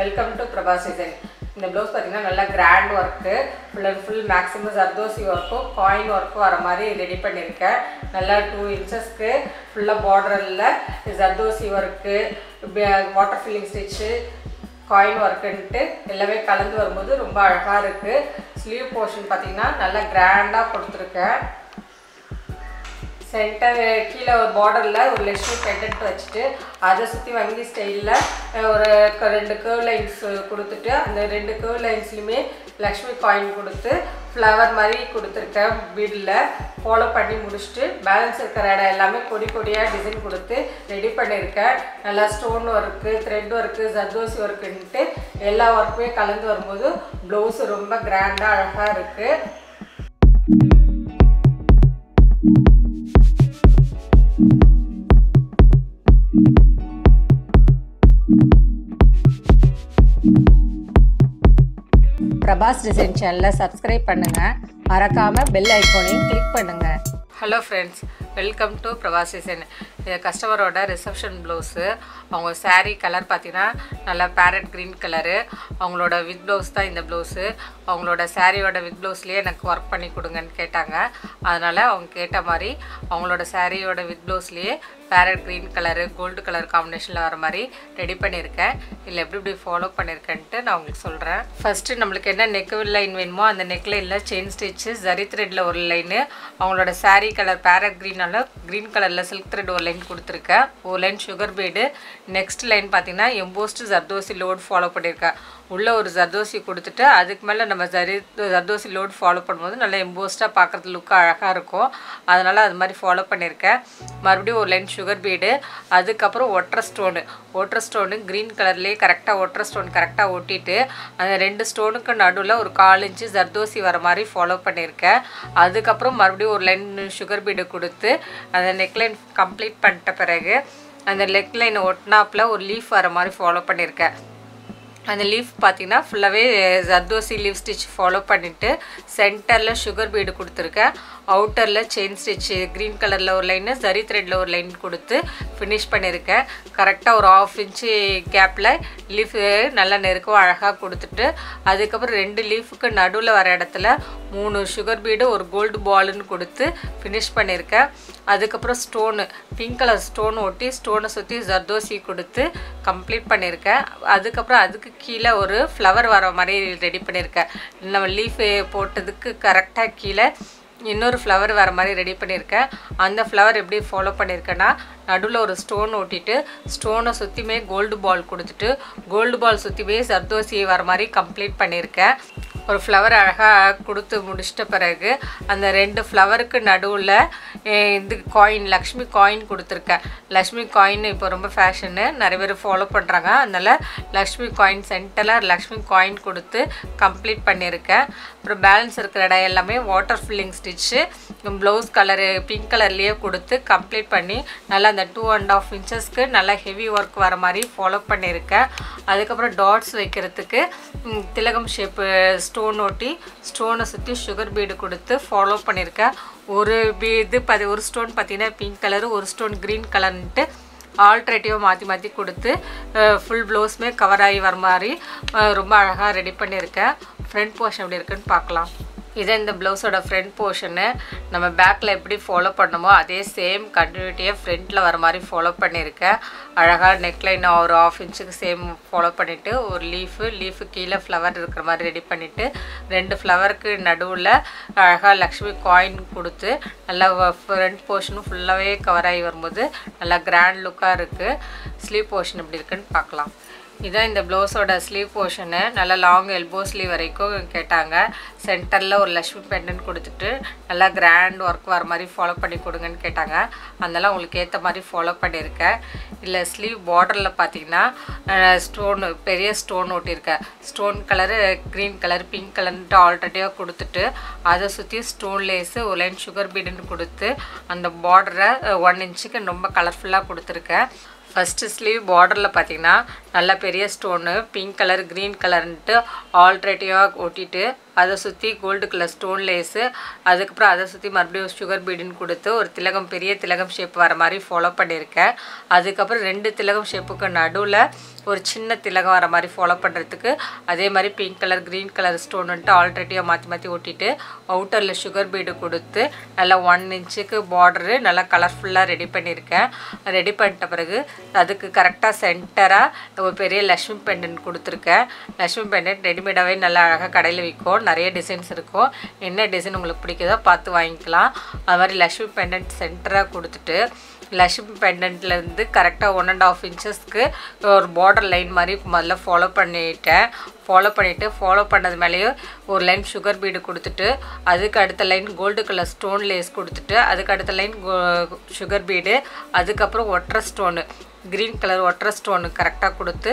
welcome to Prabha season இந்த blouse பார்த்தீங்கன்னா நல்லா grand work full and full maximum zardozi ஒர்க்கும் காயின் ஒர்க்கும் வர மாதிரி ரெடி பண்ணியிருக்கேன் நல்லா டூ இன்ச்சஸ்க்கு ஃபுல்லாக பார்டரில் zardozi work water filling stitch coin ஒர்க்குன்ட்டு எல்லாமே கலந்து வரும்போது ரொம்ப அழகாக இருக்குது ஸ்லீவ் போர்ஷன் பார்த்தீங்கன்னா நல்லா கிராண்டாக கொடுத்துருக்கேன் சென்டர் கீழே ஒரு பார்டரில் ஒரு லட்சுமி பெண்டன்ட் வச்சுட்டு அதை சுற்றி வங்கி ஸ்டைலில் ஒரு க- ரெண்டு கேர்வ் லைன்ஸ் கொடுத்துட்டு அந்த ரெண்டு கேர்வ் லைன்ஸ்லையுமே லக்ஷ்மி காயின் கொடுத்து ஃப்ளவர் மாதிரி கொடுத்துருக்கேன் பீடில் ஃபாலோ பண்ணி முடிச்சுட்டு பேலன்ஸ் இருக்கிற இடம் எல்லாமே கொடி கொடியாக டிசைன் கொடுத்து ரெடி பண்ணியிருக்கேன் நல்லா stone work thread work zardozi ஒர்க்குன்ட்டு எல்லா ஒர்க்குமே கலந்து வரும்போது ப்ளவுஸ் ரொம்ப கிராண்டாக அழகாக இருக்குது பிரபாஸ் டிசைன் சேனலை சப்ஸ்கிரைப் பண்ணுங்கள் மறக்காமல் பெல் ஐக்கோனையும் கிளிக் பண்ணுங்கள் hello friends welcome to Prabha's design இது கஸ்டமரோட ரிசப்ஷன் ப்ளவுஸு அவங்க saree கலர் பார்த்தீங்கன்னா நல்லா பேரட் க்ரீன் கலரு அவங்களோட வித் ப்ளவுஸ் தான் இந்த ப்ளவுஸு அவங்களோட சாரியோட வித் ப்ளவுஸ்லேயே எனக்கு ஒர்க் பண்ணி கொடுங்கன்னு கேட்டாங்க அதனால் அவங்க கேட்ட மாதிரி அவங்களோட சாரியோட வித் ப்ளவுஸ்லேயே parrot green colour gold colour காம்பினேஷனில் வர மாதிரி ரெடி பண்ணியிருக்கேன் இதில் எப்படி எப்படி ஃபாலோ பண்ணியிருக்கேன்ட்டு நான் உங்களுக்கு சொல்கிறேன் ஃபஸ்ட்டு நம்மளுக்கு என்ன நெக் லைன் வேணுமோ அந்த நெக் லைனில் செயின் ஸ்டிச்சு ஜரி த்ரெட்டில் ஒரு லைனு அவங்களோட saree கலர் பேரட் க்ரீனால க்ரீன் கலரில் சில்க் த்ரெட் ஒரு லைன் கொடுத்துருக்கேன் ஒரு line sugar bead next line பார்த்தீங்கன்னா எம்போஸ்ட் ஜர்தோசி லோட் ஃபாலோ பண்ணியிருக்கேன் உள்ளே ஒரு ஜர்தோசி கொடுத்துட்டு அதுக்கு மேலே நம்ம ஜரி ஜர்தோசி லோட் ஃபாலோ பண்ணும்போது நல்லா எம்போஸ்ட்டாக பார்க்குறது லுக் அழகாக இருக்கும் அதனால் அது மாதிரி ஃபாலோ பண்ணியிருக்கேன் மறுபடியும் ஒரு லைன் சுகர் பீடு அதுக்கப்புறம் ஒற்றை ஸ்டோனு ஒற்றை ஸ்டோனு க்ரீன் கலர்லேயே கரெக்டாக ஒற்றை ஸ்டோன் கரெக்டாக ஒட்டிட்டு அந்த ரெண்டு ஸ்டோனுக்கு நடுவில் ஒரு கால் இன்ச்சு ஜர்தோசி வர மாதிரி ஃபாலோ பண்ணியிருக்கேன் அதுக்கப்புறம் மறுபடியும் ஒரு லைன் சுகர் பீடு கொடுத்து அந்த நெக்லைன் கம்ப்ளீட் பண்ணிட்ட பிறகு அந்த நெக் லைன் ஒட்டினாப்பில் ஒரு லீஃப் வர மாதிரி ஃபாலோ பண்ணியிருக்கேன் அந்த லீஃப் பார்த்தீங்கன்னா ஃபுல்லாகவே ஜர்தோசி லீஃப் ஸ்டிச் ஃபாலோ பண்ணிவிட்டு சென்டரில் சுகர் பீடு கொடுத்துருக்கேன் அவுட்டரில் செயின் ஸ்டிச்சு க்ரீன் கலரில் ஒரு லைனு ஜரி த்ரெட்டில் ஒரு லைன் கொடுத்து ஃபினிஷ் பண்ணியிருக்கேன் கரெக்டாக ஒரு ஆஃப் இன்ச்சு கேப்பில் லீஃப் நல்லா நெருக்கம் அழகாக கொடுத்துட்டு அதுக்கப்புறம் ரெண்டு லீஃபுக்கு நடுவில் வர இடத்துல மூணு சுகர் பீடு ஒரு கோல்டு பாலுன்னு கொடுத்து ஃபினிஷ் பண்ணியிருக்கேன் அதுக்கப்புறம் ஸ்டோனு பிங்க் கலர் ஸ்டோன் ஒட்டி ஸ்டோனை சுற்றி ஜர்தோசி கொடுத்து கம்ப்ளீட் பண்ணியிருக்கேன் அதுக்கப்புறம் அதுக்கு கீழே ஒரு ஃப்ளவர் வர மாதிரி ரெடி பண்ணியிருக்கேன் நம்ம லீஃப் போட்டதுக்கு கரெக்டாக கீழே இன்னொரு ஃப்ளவர் வர மாதிரி ரெடி பண்ணியிருக்கேன் அந்த ஃப்ளவர் எப்படி ஃபாலோ பண்ணியிருக்கேன்னா நடுவில் ஒரு ஸ்டோன் ஒட்டிட்டு ஸ்டோனை சுற்றியுமே கோல்டு பால் கொடுத்துட்டு கோல்டு பால் சுற்றியுமே ஜர்தோசி வர மாதிரி கம்ப்ளீட் பண்ணியிருக்கேன் ஒரு ஃப்ளவர் அழகாக கொடுத்து முடிச்சிட்ட பிறகு அந்த ரெண்டு ஃப்ளவருக்கு நடுவில் இது காயின் லக்ஷ்மி காயின் கொடுத்துருக்கேன் லக்ஷ்மி காயின் இப்போ ரொம்ப ஃபேஷனு நிறைய பேர் ஃபாலோ பண்ணுறாங்க அதனால் லக்ஷ்மி காயின் சென்டரில் லக்ஷ்மி காயின் கொடுத்து கம்ப்ளீட் பண்ணியிருக்கேன் அப்புறம் பேலன்ஸ் இருக்கிற இடம் எல்லாமே water filling stitch blouse colour pink கலர்லேயே கொடுத்து கம்ப்ளீட் பண்ணி நல்லா அந்த டூ அண்ட் ஆஃப் இன்ச்சஸ்க்கு நல்லா ஹெவி ஒர்க் வர மாதிரி ஃபாலோ பண்ணியிருக்கேன் அதுக்கப்புறம் டாட்ஸ் வைக்கிறதுக்கு ம், திலகம் ஷேப்பு ஸ்டோன் ஒட்டி ஸ்டோனை சுற்றி சுகர் பீடு கொடுத்து ஃபாலோ பண்ணியிருக்கேன் ஒரு பீ இது பதி ஒரு ஸ்டோன் பார்த்தீங்கன்னா பிங்க் கலரு ஒரு ஸ்டோன் க்ரீன் கலர்ன்ட்டு ஆல்ட்ரேட்டிவாக மாற்றி மாற்றி கொடுத்து ஃபுல் ப்ளவுஸுமே கவர் ஆகி வர மாதிரி அஹ், ரொம்ப அழகாக ரெடி பண்ணியிருக்கேன் ஃப்ரண்ட் போர்ஷன் எப்படி இருக்குன்னு பார்க்கலாம் இதே இந்த ப்ளவுஸோட ஃப்ரண்ட் போர்ஷனு நம்ம பேக்கில் எப்படி ஃபாலோ பண்ணமோ அதே சேம் கண்டினியூட்டியாக ஃப்ரண்ட்டில் வர மாதிரி ஃபாலோ பண்ணியிருக்கேன் அழகாக நெக்லைன் ஒரு ஆஃப் இன்ச்சுக்கு சேம் ஃபாலோ பண்ணிவிட்டு ஒரு லீஃபு லீஃபு கீழே ஃப்ளவர் இருக்கிற மாதிரி ரெடி பண்ணிவிட்டு ரெண்டு ஃப்ளவருக்கு நடுவில் அழகாக லக்ஷ்மி காயின் கொடுத்து நல்லா ஃப்ரண்ட் போர்ஷனும் ஃபுல்லாகவே கவர் ஆகி வரும்போது நல்லா கிராண்ட் லுக்காக இருக்குது ஸ்லீவ் போர்ஷன் எப்படி இருக்குன்னு பார்க்கலாம் இதான் இந்த ப்ளவுஸோட ஸ்லீவ் போர்ஷனு நல்லா லாங் எல்போ ஸ்லீவ் வரைக்கும் கேட்டாங்க சென்டரில் ஒரு லக்ஷ்மி பெண்டன் கொடுத்துட்டு நல்லா கிராண்ட் ஒர்க் வர மாதிரி ஃபாலோ பண்ணி கொடுங்கன்னு கேட்டாங்க அதெல்லாம் உங்களுக்கு ஏற்ற மாதிரி ஃபாலோ பண்ணியிருக்கேன் இல்லை ஸ்லீவ் பார்டரில் பார்த்தீங்கன்னா ஸ்டோன் பெரிய ஸ்டோன் ஒட்டியிருக்கேன் stone colour green colour pink கலர்ன்ட்டு ஆல்ரெடியாக கொடுத்துட்டு அதை சுற்றி ஸ்டோன் லேஸு ஒரு லைன் சுகர் பீடுன்னு கொடுத்து அந்த பார்டரை ஒன் இன்ச்சுக்கு ரொம்ப கலர்ஃபுல்லாக கொடுத்துருக்கேன் ஃபஸ்ட்டு ஸ்லீவ் பார்டரில் பார்த்தீங்கன்னா நல்ல பெரிய ஸ்டோனு பிங்க் கலர் க்ரீன் கலர்ன்ட்டு ஆல்ட்ரேட்டிவாக ஒட்டிட்டு அதை சுற்றி கோல்டு கலர் ஸ்டோன் லேஸு அதுக்கப்புறம் அதை சுற்றி மறுபடியும் சுகர் பீடுன்னு கொடுத்து ஒரு திலகம் பெரிய திலகம் ஷேப் வர மாதிரி ஃபாலோ பண்ணியிருக்கேன் அதுக்கப்புறம் ரெண்டு திலகம் ஷேப்புக்கு நடுவில் ஒரு சின்ன திலகம் வர மாதிரி ஃபாலோ பண்ணுறதுக்கு அதே மாதிரி pink colour green colour stone வந்துட்டு ஆல்ரெடியாக மாற்றி மாற்றி ஒட்டிட்டு அவுட்டரில் சுகர் பீடு கொடுத்து நல்லா ஒன் இன்ச்சுக்கு பார்டரு நல்லா கலர்ஃபுல்லாக ரெடி பண்ணியிருக்கேன் ரெடி பண்ணிட்ட பிறகு அதுக்கு கரெக்டாக சென்டராக ஒரு பெரிய லக்ஷ்மி பெண்டன்ட் கொடுத்துருக்கேன் லக்ஷ்மி பெண்டன்ட் ரெடிமேடாகவே நல்லா அழகாக கடையில் விற்கும் நிறைய டிசைன்ஸ் இருக்கும் என்ன டிசைன் உங்களுக்கு பிடிக்குதோ பார்த்து வாங்கிக்கலாம் அது மாதிரி லக்ஷ்மி பெண்டன்ட் சென்டராக கொடுத்துட்டு லக்ஷ்மி பெண்டன்ட்லேருந்து கரெக்டாக ஒன் அண்ட் ஆஃப் இன்ச்சஸ்க்கு ஒரு பார்டர் லைன் மாதிரி முதல்ல ஃபாலோ பண்ணிட்டேன் ஃபாலோ பண்ணிவிட்டு ஃபாலோ பண்ணது மேலேயே ஒரு லைன் சுகர் பீடு கொடுத்துட்டு அதுக்கு அடுத்த line gold colour stone lace கொடுத்துட்டு அதுக்கு அடுத்த லைன் சுகர் பீடு அதுக்கப்புறம் ஒற்றை ஸ்டோனு க்ரீன் கலர் ஒற்றை ஸ்டோனு கரெக்டாக கொடுத்து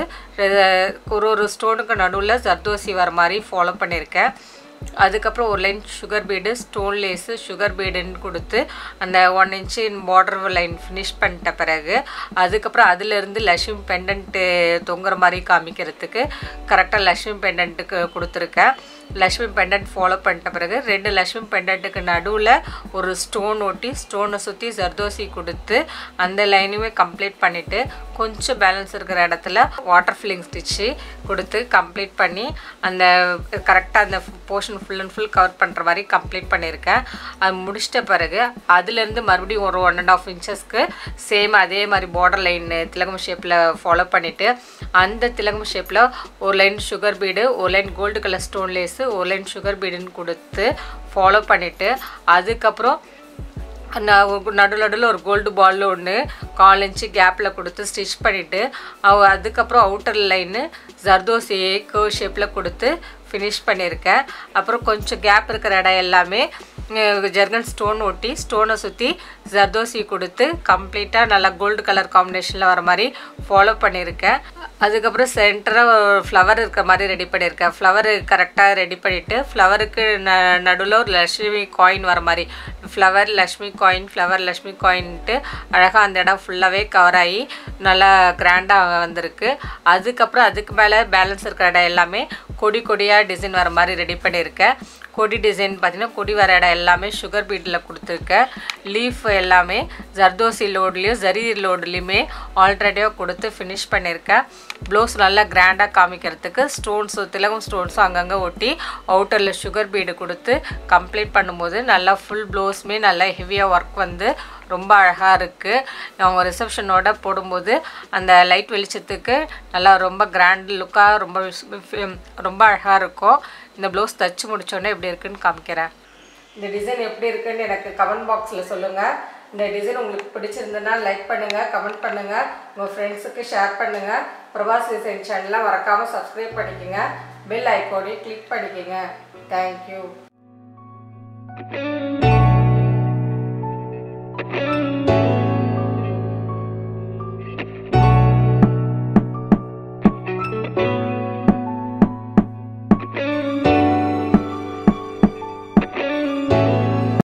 ஒரு ஒரு ஸ்டோனுக்கு நடுவில் ஜர்தோசி வர மாதிரி ஃபாலோ பண்ணியிருக்கேன் அதுக்கப்புறம் ஒரு line sugar bead stone lace sugar பீடுன்னு கொடுத்து அந்த one inch border line finish பண்ணிட்ட பிறகு அதுக்கப்புறம் அதுலேருந்து லக்ஷ்மி பெண்டன்ட்டு தொங்குற மாதிரி காமிக்கிறதுக்கு கரெக்டாக லக்ஷ்மி பெண்டன்ட்டுக்கு கொடுத்துருக்கேன் லக்ஷ்மி பெண்டன்ட் ஃபாலோ பண்ணிட்ட பிறகு ரெண்டு லக்ஷ்மி பெண்டன்ட்டுக்கு நடுவில் ஒரு ஸ்டோன் ஒட்டி ஸ்டோனை சுற்றி ஜர்தோசி கொடுத்து அந்த லைனுமே கம்ப்ளீட் பண்ணிவிட்டு கொஞ்சம் பேலன்ஸ் இருக்கிற இடத்துல வாட்டர் ஃபில்லிங் ஸ்டிச்சு கொடுத்து கம்ப்ளீட் பண்ணி அந்த கரெக்டாக அந்த portion full and full cover பண்ணுற மாதிரி கம்ப்ளீட் பண்ணியிருக்கேன் அது முடிச்சிட்ட பிறகு அதுலேருந்து மறுபடியும் ஒரு ஒன் அண்ட் ஆஃப் இன்ச்சஸ்க்கு சேம் அதே மாதிரி பார்டர் லைன் திலகம் ஷேப்பில் ஃபாலோ பண்ணிவிட்டு அந்த திலகம் ஷேப்பில் ஒரு லைன் சுகர் பீடு ஒரு line gold colour stone lace ஒரு லைன் சுகர் பீடுன்னு கொடுத்து ஃபாலோ பண்ணிவிட்டு அதுக்கப்புறம் நடுவில் நடுவில் ஒரு கோல்டு பால் ஒன்று கால் இன்ச்சு கேப்பில் கொடுத்து ஸ்டிச் பண்ணிவிட்டு அவ அதுக்கப்புறம் அவுட்டர் லைனு ஜர்தோசி கர்வ் ஷேப்பில் கொடுத்து ஃபினிஷ் பண்ணியிருக்கேன் அப்புறம் கொஞ்சம் கேப் இருக்கிற இடம் எல்லாமே ஜெர்கன் ஸ்டோன் ஒட்டி ஸ்டோனை சுற்றி ஜர்தோசி கொடுத்து கம்ப்ளீட்டாக நல்லா கோல்டு கலர் காம்பினேஷனில் வர மாதிரி ஃபாலோ பண்ணியிருக்கேன் அதுக்கப்புறம் சென்டராக ஃப்ளவர் இருக்கிற மாதிரி ரெடி பண்ணியிருக்கேன் ஃப்ளவர் கரெக்டாக ரெடி பண்ணிவிட்டு ஃப்ளவருக்கு ந நடுவில் ஒரு லக்ஷ்மி காயின் வர மாதிரி flower Lakshmi coin flower Lakshmi காயின்ட்டு அழகாக அந்த இடம் ஃபுல்லாகவே கவர் ஆகி நல்லா கிராண்டாக வந்திருக்கு அதுக்கப்புறம் அதுக்கு மேலே பேலன்ஸ் இருக்கிற இடம் எல்லாமே கொடி கொடியாக டிசைன் வர மாதிரி ரெடி பண்ணியிருக்கேன் கொடி டிசைன் பார்த்தீங்கன்னா கொடி வர இடம் எல்லாமே சுகர் பீட்டில் கொடுத்துருக்கேன் லீஃப் எல்லாமே ஜர்தோசி லோட்லேயும் ஜரி லோட்லேயுமே ஆல்ரெடியாக கொடுத்து ஃபினிஷ் பண்ணியிருக்கேன் ப்ளவுஸ் நல்லா கிராண்டாக காமிக்கிறதுக்கு ஸ்டோன்ஸும் திலகம் ஸ்டோன்ஸும் அங்கங்கே ஒட்டி அவுட்டரில் சுகர் பீடு கொடுத்து கம்ப்ளீட் பண்ணும்போது நல்லா ஃபுல் ப்ளவுஸுமே நல்லா ஹெவியாக ஒர்க் வந்து ரொம்ப அழகாக இருக்குது அவங்க ரிசப்ஷனோட போடும்போது அந்த லைட் வெளிச்சத்துக்கு நல்லா ரொம்ப கிராண்ட் லுக்காக ரொம்ப ரொம்ப அழகாக இருக்கும் இந்த ப்ளவுஸ் தைச்சு முடிச்சோடனே எப்படி இருக்குன்னு காமிக்கிறேன் இந்த டிசைன் எப்படி இருக்குன்னு எனக்கு கமெண்ட் பாக்ஸில் சொல்லுங்கள் இந்த டிசைன் உங்களுக்கு பிடிச்சிருந்ததுன்னா லைக் பண்ணுங்கள் கமெண்ட் பண்ணுங்கள் உங்கள் ஃப்ரெண்ட்ஸுக்கு ஷேர் பண்ணுங்கள் பிரபாஸ் டிசைன் சேனலை மறக்காமல் சப்ஸ்கிரைப் பண்ணிக்கோங்க பெல் ஐக்கோனையும் கிளிக் பண்ணிக்கோங்க தேங்க்யூ